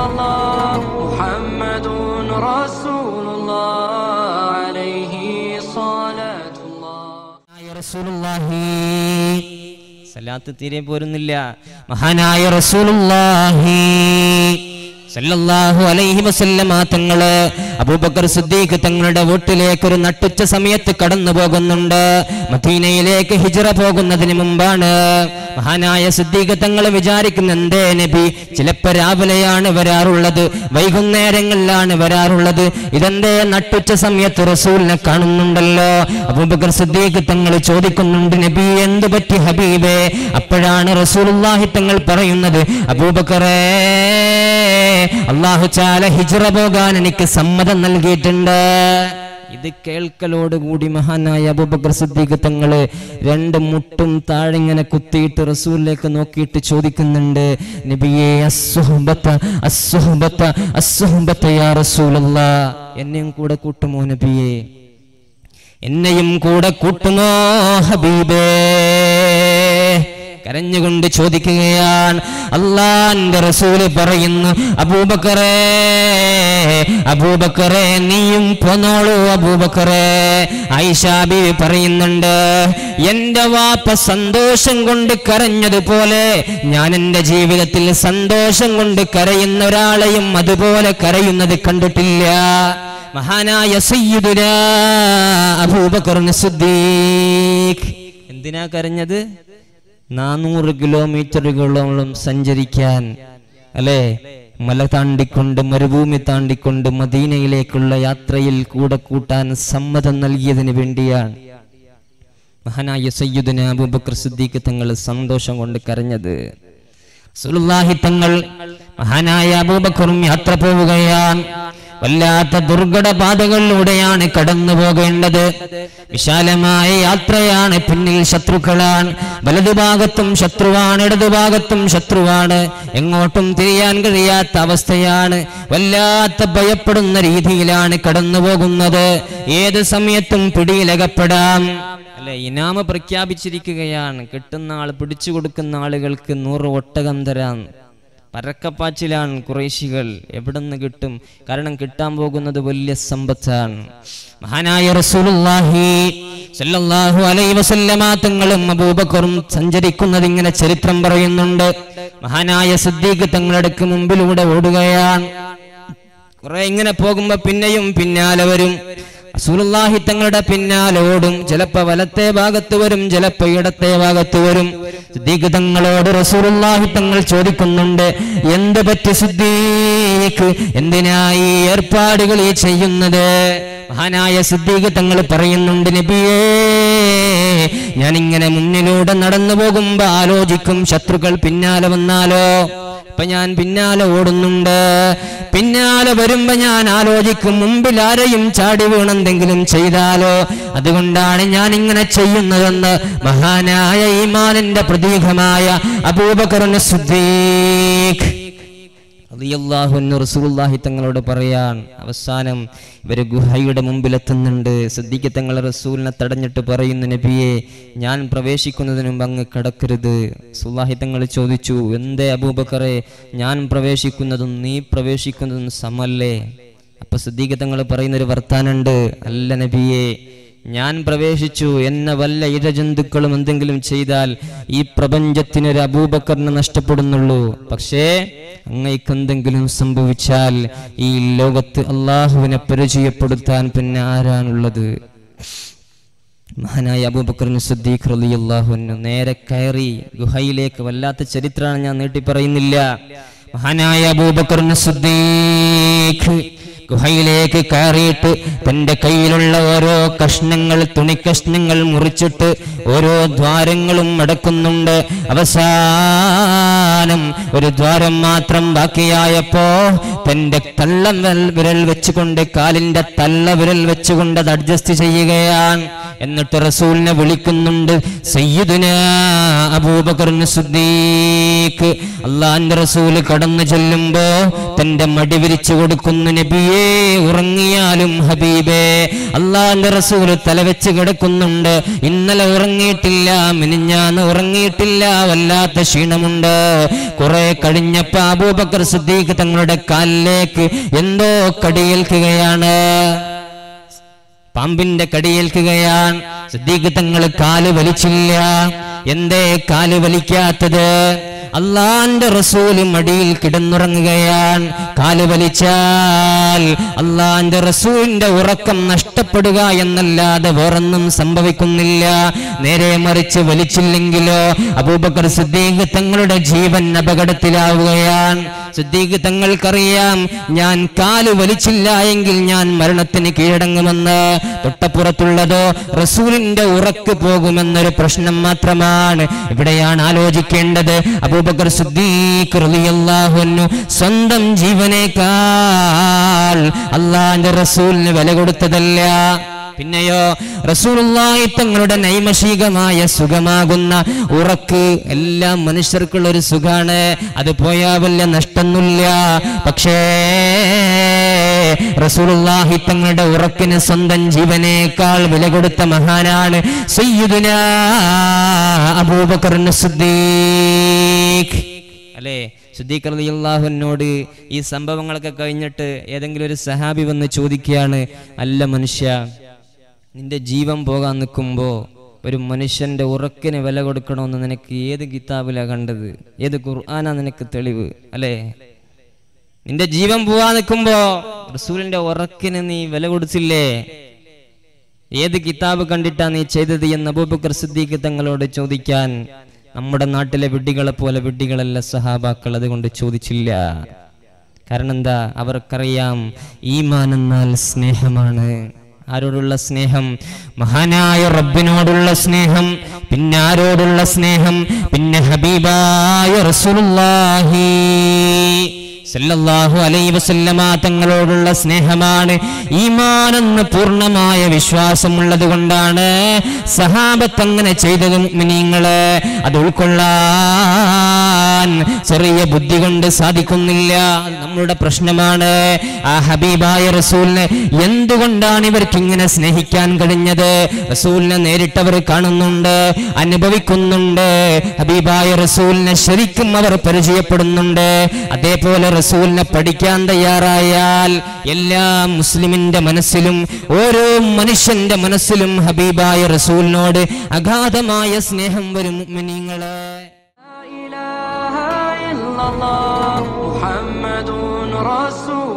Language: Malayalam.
الله محمد رسول الله عليه صلاة الله മഹാനായ റസൂലുള്ളാഹി സലാത്ത് തീരെ പോരുന്നില്ല മഹാനായ റസൂലുള്ളാഹി സല്ലല്ലാഹു അലൈഹി വസല്ലമ തങ്ങള് അബൂബക്കർ സിദ്ദീഖ് തങ്ങളുടെ വീട്ടിലേക്ക് ഒരു നട്ടുച്ച സമയത്ത് കടന്നു പോകുന്നുണ്ട് മദീനയിലേക്ക് ഹിജ്റ പോകുന്നതിന് മുമ്പാണ് മഹാനായ സിദ്ദീഖ് തങ്ങൾ വിചാരിക്കുന്ന എന്തേ നബി ചിലപ്പോ രാവിലെയാണ് വരാറുള്ളത് വൈകുന്നേരങ്ങളിലാണ് വരാറുള്ളത് ഇതെന്തേ നട്ടുച്ച സമയത്ത് റസൂലിനെ കാണുന്നുണ്ടല്ലോ അബൂബക്കർ സിദ്ദീഖ് തങ്ങൾ ചോദിക്കുന്നുണ്ട് നബി എന്ത് പറ്റി ഹബീബേ അപ്പോഴാണ് റസൂലുള്ളാഹി തങ്ങൾ പറയുന്നത് അബൂബക്കറേ അള്ളാഹു ചാല ഹിജ്റ പോകാൻ എനിക്ക് സമ്മതം നൽകിയിട്ടുണ്ട് ഇത് കേൾക്കലോടുകൂടി മഹാനായ അബൂബക്കർ സിദ്ദീഖ് തങ്ങള് രണ്ട് മുട്ടും താഴെങ്ങനെ കുത്തിയിട്ട് റസൂലിലേക്ക് നോക്കിയിട്ട് ചോദിക്കുന്നുണ്ട് നബിയെ അസ്സുഹബത്ത അസ്സുഹബത്ത അസ്സുഹബത്ത യാ റസൂലല്ലാ എന്നെയും കൂടെ കൂട്ടുമോ നബിയെ എന്നെയും കൂടെ കൂട്ടുമോ ഹബീബേ കരഞ്ഞുകൊണ്ട് ചോദിക്കുകയാണ് അള്ളാന്റെ റസൂല് പറയുന്നു അബൂബക്കറേ അബൂബക്കറേ നീയും പോന്നോളൂ അബൂബക്കറേ ഐഷാബി പറയുന്നുണ്ട് എന്റെ വാപ്പ സന്തോഷം കൊണ്ട് കരഞ്ഞതുപോലെ ഞാൻ എന്റെ ജീവിതത്തിൽ സന്തോഷം കൊണ്ട് കരയുന്ന ഒരാളെയും അതുപോലെ കരയുന്നത് കണ്ടിട്ടില്ല മഹാനായ സയ്യിദുന അബൂബക്കർ സിദ്ദീഖ് എന്തിനാ കരഞ്ഞത് നാനൂറ് കിലോമീറ്ററുകളോളം സഞ്ചരിക്കാൻ അല്ലേ മല താണ്ടിക്കൊണ്ട് മരുഭൂമി താണ്ടിക്കൊണ്ട് മദീനയിലേക്കുള്ള യാത്രയിൽ കൂടെ കൂട്ടാൻ സമ്മതം നൽകിയതിന് വേണ്ടിയാണ് മഹാനായ സയ്യിദുന അബൂബക്കർ സിദ്ദീഖ് തങ്ങൾ സന്തോഷം കൊണ്ട് കരഞ്ഞത് സുലുല്ലാഹി തങ്ങൾ മഹാനായ അബൂബക്കറും യാത്ര പോവുകയാണ് വല്ലാത്ത ദുർഘട പാതകളിലൂടെയാണ് കടന്നു പോകേണ്ടത് വിശാലമായ യാത്രയാണ് പിന്നിൽ ശത്രുക്കളാണ് വലതുഭാഗത്തും ശത്രുവാണ് ഇടതുഭാഗത്തും ശത്രുവാണ് എങ്ങോട്ടും തിരിയാൻ കഴിയാത്ത അവസ്ഥയാണ് വല്ലാത്ത ഭയപ്പെടുന്ന രീതിയിലാണ് കടന്നു പോകുന്നത് ഏത് സമയത്തും പിടിയിലകപ്പെടാം അല്ലെ ഇനാമ പ്രഖ്യാപിച്ചിരിക്കുകയാണ് കിട്ടുന്ന ആൾ പിടിച്ചു കൊടുക്കുന്ന ആളുകൾക്ക് നൂറ് ഒട്ടകം തരാം പരക്കപ്പാച്ചിലാണ് കുറേശികൾ എവിടുന്ന് കിട്ടും കാരണം കിട്ടാൻ പോകുന്നത് വലിയ സമ്പത്താണ് മഹാനായ റസൂലുള്ളാഹി സല്ലല്ലാഹു അലൈഹി വസല്ലമ തങ്ങളും അബൂബക്കറും സഞ്ചരിക്കുന്നത് ഇങ്ങനെ ചരിത്രം പറയുന്നുണ്ട് മഹാനായ സിദ്ദീഖ് തങ്ങളടുക്ക് മുമ്പിലൂടെ ഓടുകയാണ് കുറെ ഇങ്ങനെ പോകുമ്പോ പിന്നെയും പിന്നാലെ വരും റസൂലുള്ളാഹി തങ്ങളുടെ പിന്നാലെ ഓടും ചിലപ്പോ വലത്തെ ഭാഗത്ത് വരും ചിലപ്പോ ഇടത്തെ ഭാഗത്ത് വരും സിദ്ദീഖ് തങ്ങളോട് റസൂലുള്ളാഹി തങ്ങൾ ചോദിക്കുന്നുണ്ട് എന്ത് പറ്റി സിദ്ദീഖ് എന്തിനായി ഈ ഏർപ്പാടുകൾ ഈ ചെയ്യുന്നത് മഹാനായ സിദ്ദീഖ് തങ്ങൾ പറയുന്നുണ്ട് നബിയേ ഞാനിങ്ങനെ മുന്നിലൂടെ നടന്നു പോകുമ്പോ ആലോചിക്കും ശത്രുക്കൾ പിന്നാലെ വന്നാലോ ഇപ്പൊ ഞാൻ പിന്നാലെ ഓടുന്നുണ്ട് പിന്നാലെ വരുമ്പോ ഞാൻ ആലോചിക്കും മുമ്പിൽ ആരെയും ചാടി വീണെന്തെങ്കിലും ചെയ്താലോ അതുകൊണ്ടാണ് ഞാൻ ഇങ്ങനെ ചെയ്യുന്നതെന്ന് മഹാനായ ഈമാനിന്റെ പ്രതീകമായ അബൂബക്കറിന് സുദ്ദീഖ് റളിയല്ലാഹുവിന് റസൂലുള്ളാഹി തങ്ങളോട് പറയാൻ അവസാനം ഇവര് ഗുഹയുടെ മുമ്പിലെത്തുന്നുണ്ട് സിദ്ദീഖ് തങ്ങൾ റസൂലിനെ തടഞ്ഞിട്ട് പറയുന്നു നബിയെ ഞാൻ പ്രവേശിക്കുന്നതിന് മുമ്പ് അങ്ങ് കിടക്കരുത് സുല്ലാഹി തങ്ങൾ ചോദിച്ചു എന്തേ അബൂബക്കറെ ഞാൻ പ്രവേശിക്കുന്നതും നീ പ്രവേശിക്കുന്നതും സമല്ലേ അപ്പൊ സിദ്ദീഖ് തങ്ങൾ പറയുന്നൊരു വർത്താനുണ്ട് അല്ല നബിയെ ഞാൻ പ്രവേശിച്ചു എന്നെ വല്ല ഇഴജന്തുക്കളും എന്തെങ്കിലും ചെയ്താൽ ഈ പ്രപഞ്ചത്തിനൊരു അബൂബക്കറിന് നഷ്ടപ്പെടുന്നുള്ളൂ പക്ഷേ അങ്ങയ്ക്ക് എന്തെങ്കിലും സംഭവിച്ചാൽ ഈ ലോകത്ത് അള്ളാഹുവിനെ പരിചയപ്പെടുത്താൻ പിന്നെ ആരാണുള്ളത് മഹാനായ അബൂബക്കറിന് സിദ്ദീഖ് റളിയല്ലാഹുവിന് നേരെ കയറി ഗുഹയിലേക്ക് വല്ലാത്ത ചരിത്രമാണ് ഞാൻ നീട്ടി പറയുന്നില്ല മഹാനായ അബൂബക്കറിന് സിദ്ദീഖ് ഗുഹയിലേക്ക് കയറിയിട്ട് തന്റെ കയ്യിലുള്ള ഓരോ കഷ്ണങ്ങൾ തുണിക്കഷ്ണങ്ങൾ മുറിച്ചിട്ട് ഓരോ ദ്വാരങ്ങളും അടക്കുന്നുണ്ട് അവസാനം ഒരു ദ്വാരം മാത്രം ബാക്കിയായപ്പോ തന്റെ തള്ള വിരൽ വെച്ചുകൊണ്ട് കാലിന്റെ തള്ള വിരൽ വെച്ചുകൊണ്ട് അത് അഡ്ജസ്റ്റ് ചെയ്യുകയാണ് എന്നിട്ട് റസൂലിനെ വിളിക്കുന്നുണ്ട് സയ്യിദുന അബൂബക്കറിന് സുദ്ദീഖ് അള്ളാന്റെ റസൂല് കടന്നു ചെല്ലുമ്പോ തന്റെ മടി വിരിച്ചു കൊടുക്കുന്നു നബിയേ ഉറങ്ങിയാലും ഹബീബേ അള്ളാന്റെ റസൂല് തലവെച്ച് കിടക്കുന്നുണ്ട് ഇന്നലെ ഉറങ്ങിയിട്ടില്ല മിനിഞ്ഞാന്ന് ഉറങ്ങിയിട്ടില്ല വല്ലാത്ത ക്ഷീണമുണ്ട് കുറെ കഴിഞ്ഞപ്പോ അബൂബക്കർ സിദ്ദീഖ് തങ്ങളുടെ കാലിലേക്ക് എന്തോ കടിയേൽക്കുകയാണ് പാമ്പിന്റെ കടിയേൽക്കുകയാണ് സിദ്ദീഖ് തങ്ങൾ കാല് വലിച്ചില്ല എന്തേ കാല് വലിക്കാത്തത് അള്ളാന്റെ റസൂല് മടിയിൽ കിടന്നുറങ്ങുകയാണ് കാല് വലിച്ചാൽ അള്ളാന്റെ റസൂലിന്റെ ഉറക്കം നഷ്ടപ്പെടുക എന്നല്ലാതെ വേറൊന്നും സംഭവിക്കുന്നില്ല നേരെ മറിച്ച് വലിച്ചില്ലെങ്കിലോ അബൂബക്കർ സിദ്ദീഖ് തങ്ങളുടെ ജീവൻ അപകടത്തിലാവുകയാണ് സിദ്ദീഖ് തങ്ങൾക്കറിയാം ഞാൻ കാല് വലിച്ചില്ല എങ്കിൽ ഞാൻ മരണത്തിന് കീഴടങ്ങുമെന്ന് തൊട്ടപ്പുറത്തുള്ളതോ റസൂലിന്റെ ഉറക്ക് പോകുമെന്നൊരു പ്രശ്നം മാത്രമാണ് ഇവിടെയാണ് ആലോചിക്കേണ്ടത് അബൂബക്കർ സിദ്ദീഖ് റളിയല്ലാഹു അൻഹു സ്വന്തം ജീവനേക്കാൾ അള്ളാന്റെ റസൂലിന് വില കൊടുത്തതല്ല പിന്നെയോ റസൂലുള്ളാഹി തങ്ങളുടെ നൈമഷികമായ സുഖമാകുന്ന ഉറക്ക് എല്ലാ മനുഷ്യർക്കുള്ള ഒരു സുഖാണ് അത് പോയാ വല്ല നഷ്ടമൊന്നുമില്ല പക്ഷേ റസൂലുള്ളാഹി തങ്ങളുടെ ഉറക്കിന് സ്വന്തം ജീവനേക്കാൾ വില കൊടുത്ത മഹാനാണ് സയ്യിദുന അബൂബക്കർ സിദ്ദീഖ് അല്ലേ സുദ്ദീഖ് റളിയല്ലാഹുവിനോട് ഈ സംഭവങ്ങളൊക്കെ കഴിഞ്ഞിട്ട് ഏതെങ്കിലും ഒരു സഹാബി വന്ന് ചോദിക്കുകയാണ് അല്ല മനുഷ്യ നിന്റെ ജീവൻ പോകാൻ നിൽക്കുമ്പോൾ ഒരു മനുഷ്യന്റെ ഉറക്കിന് വില കൊടുക്കണമെന്ന് നിനക്ക് ഏത് കിതാബിലാ കണ്ടത് ഏത് ഖുർആനാ നിനക്ക് തെളിവ് അല്ലേ നിന്റെ ജീവൻ പോവാൻ നിൽക്കുമ്പോ റസൂലിന്റെ ഉറക്കിന് നീ വില കൊടുത്തില്ലേ ഏത് കിതാബ് കണ്ടിട്ടാ നീ ചെയ്തത് എന്ന് അബൂബക്കർ സിദ്ദീഖ് തങ്ങളോട് ചോദിക്കാൻ നമ്മുടെ നാട്ടിലെ വിഡ്ഢികളെ പോലെ വിഡ്ഢികളല്ല സഹാബാക്കൾ അതുകൊണ്ട് ചോദിച്ചില്ല കാരണം എന്താ അവർക്കറിയാം ഈമാൻ എന്നാൽ സ്നേഹമാണ് ആരോടുള്ള സ്നേഹം മഹാനായ റബ്ബിനോടുള്ള സ്നേഹം പിന്നെ ആരോടുള്ള സ്നേഹം പിന്നെ ഹബീബായ റസൂലുള്ളാഹി സല്ലല്ലാഹു അലൈഹി വസല്ലമ തങ്ങളോടുള്ള സ്നേഹമാണ് ഈമാൻ എന്ന പൂർണ്ണമായ വിശ്വാസമുള്ളത് കൊണ്ടാണ് സഹാബത്ത് അങ്ങനെ ചെയ്തത് മുഅ്മിനീങ്ങള് അത് ഉൾക്കൊള്ളാൻ ചെറിയ ബുദ്ധി കൊണ്ട് സാധിക്കുന്നില്ല അത് നമ്മളുടെ പ്രശ്നമാണ് ആ ഹബീബായ റസൂലിനെ എന്തുകൊണ്ടാണ് ഇവർക്ക് ഇങ്ങനെ സ്നേഹിക്കാൻ കഴിഞ്ഞത് റസൂലിനെ നേരിട്ടവർ കാണുന്നുണ്ട് അനുഭവിക്കുന്നുണ്ട് ഹബീബായ റസൂലിനെ ശരിക്കും അവർ പരിചയപ്പെടുന്നുണ്ട് അതേപോലെ റസൂലിനെ പഠിക്കാൻ തയ്യാറായാൽ എല്ലാ മുസ്ലിമിന്റെ മനസ്സിലും ഓരോ മനുഷ്യന്റെ മനസ്സിലും ഹബീബായ റസൂലിനോട് അഗാധമായ സ്നേഹം വരും മുഅ്മിനീങ്ങളെ لا إله إلا الله محمد رسول